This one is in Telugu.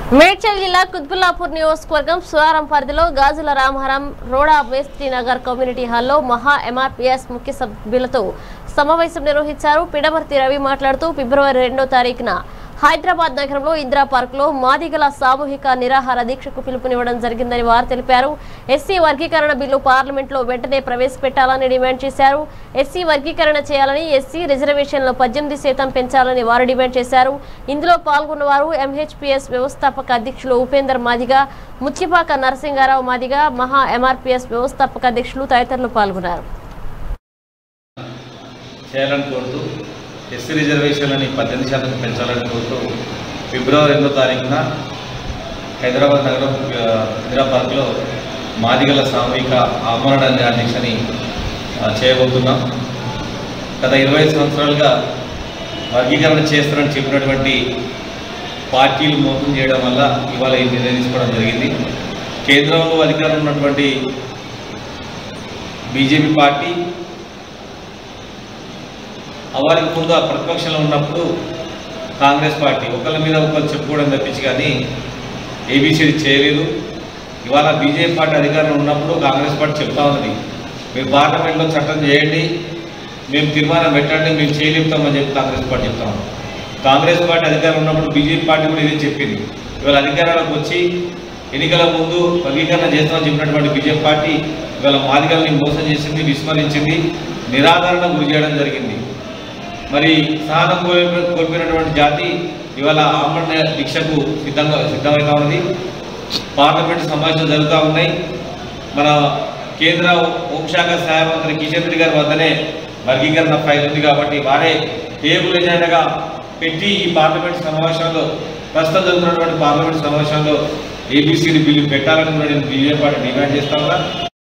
మేడ్చల్ జిల్లా కుత్బుల్లాపూర్ నియోజకవర్గం సురారం పరిధిలో గాజుల రామవరం రోడా మేస్త్రి నగర్ కమ్యూనిటీ హాల్లో మహా ఎంఆర్పీఎస్ ముఖ్య సభ్యులతో సమావేశం నిర్వహించారు పిడమర్తి రవి మాట్లాడుతూ ఫిబ్రవరి రెండో తారీఖున హైదరాబాద్ నగరంలో ఇందిరా పార్క్ లో మాదిగల సామూహిక నిరాహార దీక్షకు పిలుపునివ్వడం జరిగిందని వారు తెలిపారు ఎస్సీ వర్గీకరణ బిల్లు పార్లమెంట్ లో వెంటనే ప్రవేశపెట్టాలని డిమాండ్ చేశారు ఎస్సీ వర్గీకరణ చేయాలని ఎస్సీ రిజర్వేషన్లు పద్దెనిమిది శాతం పెంచాలని వారు డిమాండ్ చేశారు ఇందులో పాల్గొన్న వారు ఎంహెచ్పిఎస్ వ్యవస్థాపక అధ్యక్షులు ఉపేందర్ మాదిగ ముత్యపాక నరసింగారావు మాదిగ మహా ఎంఆర్పిఎస్ వ్యవస్థాపక అధ్యక్షులు తదితరులు పాల్గొన్నారు చేయాలని కోరుతూ ఎస్సీ రిజర్వేషన్లని పద్దెనిమిది శాతం పెంచాలని కోరుతూ ఫిబ్రవరి రెండో తారీఖున హైదరాబాద్ నగరం ఆ, ఇందిరా పార్క్లో మాదిగల సామూహిక ఆమరణ దీక్షని ఆ, చేయబోతున్నాం గత ఇరవై సంవత్సరాలుగా వర్గీకరణ చేస్తారని చెప్పినటువంటి పార్టీలు మోసం చేయడం వల్ల ఇవాళ ఈ నిర్ణయం తీసుకోవడం జరిగింది కేంద్రంలో అధికారం ఉన్నటువంటి బీజేపీ పార్టీ వారికి ముందు ఆ ప్రతిపక్షంలో ఉన్నప్పుడు కాంగ్రెస్ పార్టీ ఒకళ్ళ మీద ఒకరు చెప్పుకోవడం తప్పించి కానీ ఏబీసీడీ చేయలేదు ఇవాళ బీజేపీ పార్టీ అధికారంలో ఉన్నప్పుడు కాంగ్రెస్ పార్టీ చెప్తా ఉన్నది మీరు పార్లమెంట్లో చట్టం చేయండి మేము తీర్మానం పెట్టండి మేము చేయలేపుతామని చెప్పి కాంగ్రెస్ పార్టీ చెప్తా ఉన్నాం కాంగ్రెస్ పార్టీ అధికారంలో ఉన్నప్పుడు బీజేపీ పార్టీ కూడా ఇదే చెప్పింది ఇవాళ అధికారంలోకి వచ్చి ఎన్నికల ముందు వర్గీకరణ చేస్తామని చెప్పినటువంటి బీజేపీ పార్టీ ఇవాళ మాదిగల్ని మోసం చేసింది విస్మరించింది నిరాదరణ గురి చేయడం జరిగింది మరి సహనం కోల్పో కోల్పోయినటువంటి జాతి ఇవాళ ఆమరణ దీక్షకు సిద్ధంగా సిద్ధమవుతా ఉన్నది పార్లమెంట్ సమావేశాలు జరుగుతూ ఉన్నాయి మన కేంద్ర హోంశాఖ సహాయ మంత్రి కిషన్ రెడ్డి గారి వద్దనే వర్గీకరణ ఫైల్ ఉంది కాబట్టి వారే టేబుల్ ఎజెండాగా పెట్టి ఈ పార్లమెంట్ సమావేశంలో ప్రస్తుతం జరుగుతున్నటువంటి పార్లమెంట్ సమావేశంలో ఏబిసిడి బిల్లు పెట్టాలని కూడా నేను బీజేపీ పార్టీ డిమాండ్ చేస్తా ఉన్నా